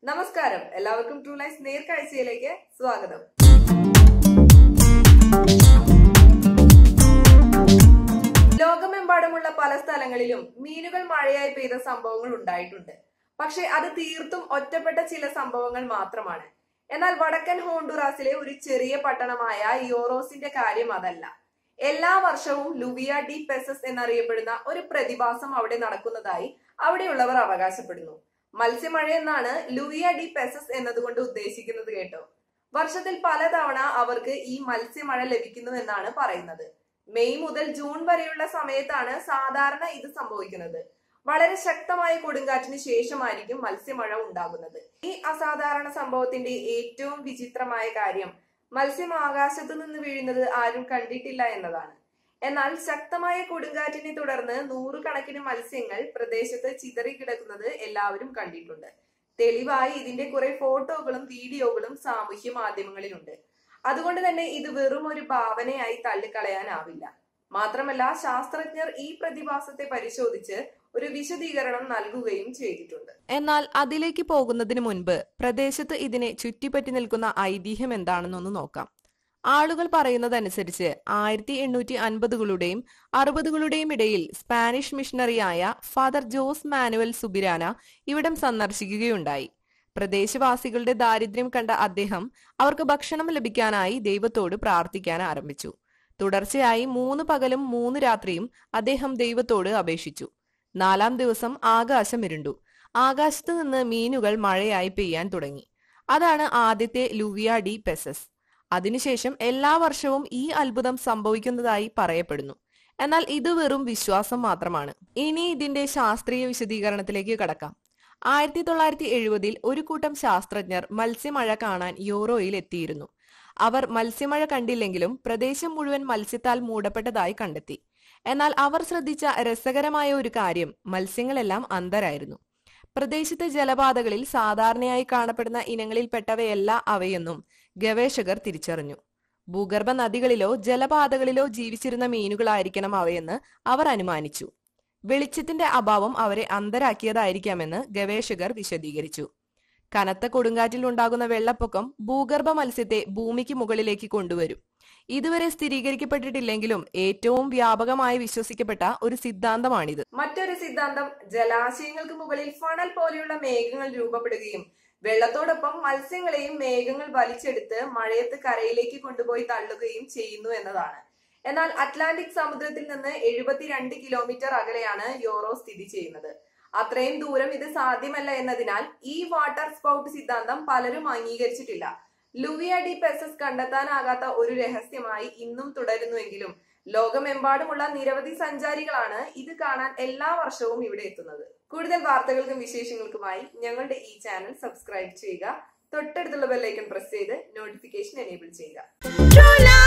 നമസ്കാരം എല്ലാവർക്കും true life നേർക്കാഴ്ചയിലേക്ക് സ്വാഗതം ലോകമെമ്പാടുമുള്ള പല സ്ഥലങ്ങളിലും മീനുകൾ മഴയായി പെയ്ത സംഭവങ്ങൾ ഉണ്ടായിട്ടുണ്ട് പക്ഷെ അത് തീർത്തും ഒറ്റപ്പെട്ട ചില സംഭവങ്ങൾ മാത്രമാണ് എന്നാൽ വടക്കൻ ഹോണ്ടുറാസിലെ ഒരു ചെറിയ പട്ടണമായ യോറോസിന്റെ കാര്യം അതല്ല എല്ലാ വർഷവും ലുവിയ ഡി പെസസ് എന്നറിയപ്പെടുന്ന ഒരു പ്രതിഭാസം അവിടെ നടക്കുന്നതായി അവിടെയുള്ളവർ അവകാശപ്പെടുന്നു മത്സ്യമഴ എന്നാണ് ലുവിയ ഡി പെസസ് എന്നതുകൊണ്ട് ഉദ്ദേശിക്കുന്നത് കേട്ടോ വർഷത്തിൽ പലതവണ അവർക്ക് ഈ മത്സ്യമഴ ലഭിക്കുന്നു എന്നാണ് പറയുന്നത് മെയ് മുതൽ ജൂൺ വരെയുള്ള സമയത്താണ് സാധാരണ ഇത് സംഭവിക്കുന്നത് വളരെ ശക്തമായ കൊടുങ്കാറ്റിന് ശേഷമായിരിക്കും മത്സ്യമഴ ഉണ്ടാകുന്നത് ഈ അസാധാരണ സംഭവത്തിന്റെ ഏറ്റവും വിചിത്രമായ കാര്യം മത്സ്യം ആകാശത്തു നിന്ന് വീഴുന്നത് ആരും കണ്ടിട്ടില്ല എന്നതാണ് എന്നാൽ ശക്തമായ കൊടുങ്കാറ്റിനെ തുടർന്ന് നൂറുകണക്കിന് മത്സ്യങ്ങൾ പ്രദേശത്ത് ചിതറിക്കിടക്കുന്നത് എല്ലാവരും കണ്ടിട്ടുണ്ട് തെളിവായി ഇതിന്റെ കുറെ ഫോട്ടോകളും വീഡിയോകളും സാമൂഹ്യ മാധ്യമങ്ങളിലുണ്ട് അതുകൊണ്ട് തന്നെ ഇത് വെറും ഒരു ഭാവനയായി തള്ളിക്കളയാനാവില്ല മാത്രമല്ല ശാസ്ത്രജ്ഞർ ഈ പ്രതിഭാസത്തെ പരിശോധിച്ച് ഒരു വിശദീകരണം നൽകുകയും ചെയ്തിട്ടുണ്ട് എന്നാൽ അതിലേക്ക് പോകുന്നതിന് മുൻപ് പ്രദേശത്ത് ഇതിനെ ചുറ്റിപ്പറ്റി നിൽക്കുന്ന ഐതിഹ്യം എന്താണെന്നൊന്ന് നോക്കാം ആളുകൾ പറയുന്നതനുസരിച്ച് ആയിരത്തി എണ്ണൂറ്റി അൻപതുകളുടെയും അറുപതുകളുടെയും ഇടയിൽ സ്പാനിഷ് മിഷണറിയായ ഫാദർ ജോസ് മാനുവൽ സുബിരാന ഇവിടം സന്ദർശിക്കുകയുണ്ടായി പ്രദേശവാസികളുടെ ദാരിദ്ര്യം കണ്ട അദ്ദേഹം അവർക്ക് ഭക്ഷണം ലഭിക്കാനായി ദൈവത്തോട് പ്രാർത്ഥിക്കാൻ ആരംഭിച്ചു തുടർച്ചയായി മൂന്ന് പകലും മൂന്ന് രാത്രിയും അദ്ദേഹം ദൈവത്തോട് അപേക്ഷിച്ചു നാലാം ദിവസം ആകാശം ഇരുണ്ടു ആകാശത്ത് നിന്ന് മീനുകൾ മഴയായി പെയ്യാൻ തുടങ്ങി അതാണ് ആദ്യത്തെ ലുവിയ ഡി പെസസ് അതിനുശേഷം എല്ലാ വർഷവും ഈ അത്ഭുതം സംഭവിക്കുന്നതായി പറയപ്പെടുന്നു എന്നാൽ ഇത് വെറും വിശ്വാസം മാത്രമാണ് ഇനി ഇതിന്റെ ശാസ്ത്രീയ വിശദീകരണത്തിലേക്ക് കടക്കാം ആയിരത്തി തൊള്ളായിരത്തി എഴുപതിൽ ഒരു കൂട്ടം ശാസ്ത്രജ്ഞർ മത്സ്യമഴ കാണാൻ യൂറോയിൽ എത്തിയിരുന്നു അവർ മത്സ്യമഴ കണ്ടില്ലെങ്കിലും പ്രദേശം മുഴുവൻ മത്സ്യത്താൽ മൂടപ്പെട്ടതായി കണ്ടെത്തി എന്നാൽ അവർ ശ്രദ്ധിച്ച രസകരമായ ഒരു കാര്യം മത്സ്യങ്ങളെല്ലാം അന്ധരായിരുന്നു പ്രദേശത്തെ ജലപാതകളിൽ സാധാരണയായി കാണപ്പെടുന്ന ഇനങ്ങളിൽപ്പെട്ടവയല്ല അവയെന്നും ഗവേഷകർ തിരിച്ചറിഞ്ഞു ഭൂഗർഭ നദികളിലോ ജലപാതകളിലോ ജീവിച്ചിരുന്ന മീനുകളായിരിക്കണം അവയെന്ന് അവർ അനുമാനിച്ചു വെളിച്ചത്തിന്റെ അഭാവം അവരെ അന്ധരാക്കിയതായിരിക്കാമെന്ന് ഗവേഷകർ വിശദീകരിച്ചു കനത്ത കൊടുങ്കാറ്റിൽ ഉണ്ടാകുന്ന വെള്ളപ്പൊക്കം ഭൂഗർഭ മത്സ്യത്തെ ഭൂമിക്ക് മുകളിലേക്ക് കൊണ്ടുവരും ഇതുവരെ സ്ഥിരീകരിക്കപ്പെട്ടിട്ടില്ലെങ്കിലും ഏറ്റവും വ്യാപകമായി വിശ്വസിക്കപ്പെട്ട ഒരു സിദ്ധാന്തമാണിത് മറ്റൊരു സിദ്ധാന്തം ജലാശയങ്ങൾക്ക് മുകളിൽ ഫണൽ പോലെയുള്ള മേഘങ്ങൾ രൂപപ്പെടുകയും വെള്ളത്തോടൊപ്പം മത്സ്യങ്ങളെയും മേഘങ്ങൾ വലിച്ചെടുത്ത് മഴയത്ത് കരയിലേക്ക് കൊണ്ടുപോയി തള്ളുകയും ചെയ്യുന്നു എന്നതാണ് എന്നാൽ അറ്റ്ലാന്റിക് സമുദ്രത്തിൽ നിന്ന് എഴുപത്തിരണ്ട് കിലോമീറ്റർ അകലെയാണ് യോറോ സ്ഥിതി ചെയ്യുന്നത് അത്രയും ദൂരം ഇത് സാധ്യമല്ല എന്നതിനാൽ ഈ വാട്ടർ സ്പൗട്ട് സിദ്ധാന്തം പലരും അംഗീകരിച്ചിട്ടില്ല ലുവിയ ഡി പെസസ് കണ്ടെത്താനാകാത്ത ഒരു രഹസ്യമായി ഇന്നും തുടരുന്നുവെങ്കിലും ലോകമെമ്പാടുമുള്ള നിരവധി സഞ്ചാരികളാണ് ഇത് കാണാൻ എല്ലാ വർഷവും ഇവിടെ എത്തുന്നത് കൂടുതൽ വാർത്തകൾക്കും വിശേഷങ്ങൾക്കുമായി ഞങ്ങളുടെ ഈ ചാനൽ സബ്സ്ക്രൈബ് ചെയ്യുക തൊട്ടടുത്തുള്ള ബെല്ലൈക്കൺ പ്രസ് ചെയ്ത് നോട്ടിഫിക്കേഷൻ എനേബിൾ ചെയ്യുക True